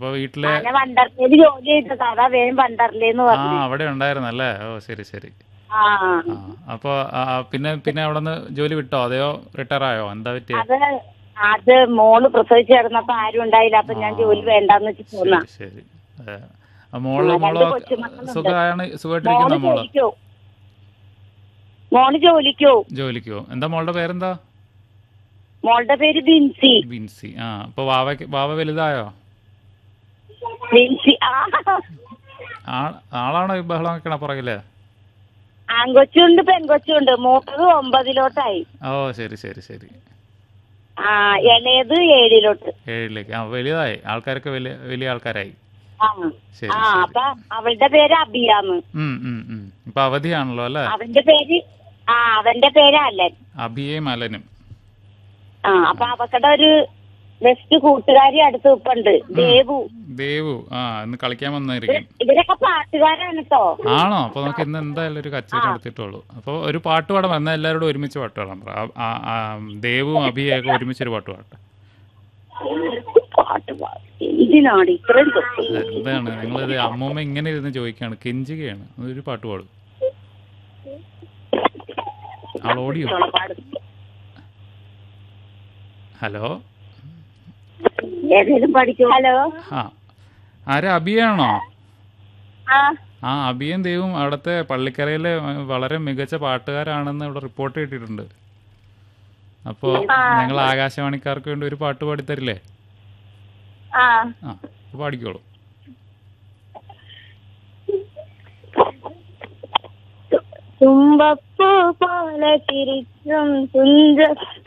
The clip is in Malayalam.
അപ്പൊ വീട്ടിലെ ഞാൻ വണ്ടർലയിൽ ജോലി ചെയ്തത് അതാ വേഗം വണ്ടർലേന്ന് ആ പറഞ്ഞു അവിടെ ഉണ്ടായിരുന്നല്ലേ ഓ ശരി ശരി ആ ആ അപ്പൊ ആ, പിന്നെ പിന്നെ അവിടെ നിന്ന് ജോലി വിട്ടോ അതെയോ റിട്ടയർ ആയോ എന്താ പറ്റിയ അത് അത് മോള് പ്രസവിച്ച് കിടന്നപ്പോ ആരും ഉണ്ടായില്ല അപ്പൊ ഞാൻ ജോലി വേണ്ടാന്ന് വെച്ച് പോന്ന ശരി ശരി അതെ. ആ, മോള് ആ, രണ്ട് മോളോ കൊച്ചുമക്കളുണ്ട്. സുഖമാണ് മോള് സുഖമായിട്ടിരിക്കുന്ന മോള് ജോലിക്കോ മോള് ജോലിക്കോ ജോലിക്കോ എന്താ മോളുടെ പേരെന്താ മോളുടെ പേര് ബിൻസി ബിൻസി ആ അപ്പൊ വാവയ്ക്ക് വാവ വലുതായോ ബിൻസി ആ ആ- ആളാണോ ഈ ബഹളം വെക്കണ പുറകില് ആൺകൊച്ചുണ്ട് പെൺകൊച്ചുണ്ട് മൂത്തത് ഒമ്പതിലോട്ടായി ഓ ശരി ശരി ശരി ആ ഇളയത് ഏഴിലോട്ട് ഏഴിലേക്ക് ആ വലുതായി ആൾക്കാരൊക്കെ വലിയ വലിയ ആൾക്കാരായി ആ ശരി ആ ശരി അപ്പൊ അവളുടെ പേര് അബിയാന്ന് ഉം ഉം ഉം ഇപ്പൊ അവധിയാണല്ലോ അല്ലേ അവന്റെ പേര് ആ അവന്റെ പേര് അല്ലൻ അഭിയേയും അലനും ആ അപ്പൊ അവക്കടെ ഒരു ബെസ്റ്റ് കൂട്ടുകാരി അടുത്ത് ഇപ്പുണ്ട് ദേവു ദേവു ആ ഇന്ന് കളിക്കാൻ വന്നായിരിക്കും ഇവരൊക്കെ പാട്ടുകാരാണ് കേട്ടോ ആണോ അപ്പൊ നമുക്ക് ഇന്ന് എന്തായാലും ഒരു കച്ചേരി നടത്തിയിട്ടുള്ളൂ അപ്പൊ ഒരു പാട്ട് പാടാം എന്നാൽ എല്ലാവരോടും ഒരുമിച്ച് പാട്ട് പാടാൻ പറ ആ- ആ- ആ ദേവും അഭിയൊക്കെ ഒരുമിച്ച് ഒരു പാട്ട് പാട്ടെ പാട്ട് പാടും എന്തിനാണ് ഇത്രയും തൊട്ട് എന്താണ് നിങ്ങളിത് അമ്മൂമ്മ ഇങ്ങനെ ഇരുന്ന് ചോദിക്കാണ് കെഞ്ചുകയാണ് ഒരു പാട്ട് പാടും ആൾ ഓടിയോ പാടും ഹലോ ഏതേലും പഠിക്കും ഹലോ ആ ആരാ അഭിയാണോ ആ ആ അഭിയും ദേവും അവിടുത്തെ പള്ളിക്കരയിലെ വളരെ മികച്ച പാട്ടുകാരാണെന്ന് ഇവിടെ റിപ്പോർട്ട് കിട്ടിയിട്ടുണ്ട് അപ്പോ ഞങ്ങൾ ആകാശവാണിക്കാർക്ക് വേണ്ടി ഒരു പാട്ട് പാടിത്തരില്ലേ ആ ആ അപ്പൊ പാടിക്കോളൂ തുമ്പപ്പൂ പോലെ ചിരിച്ചും തുഞ്ച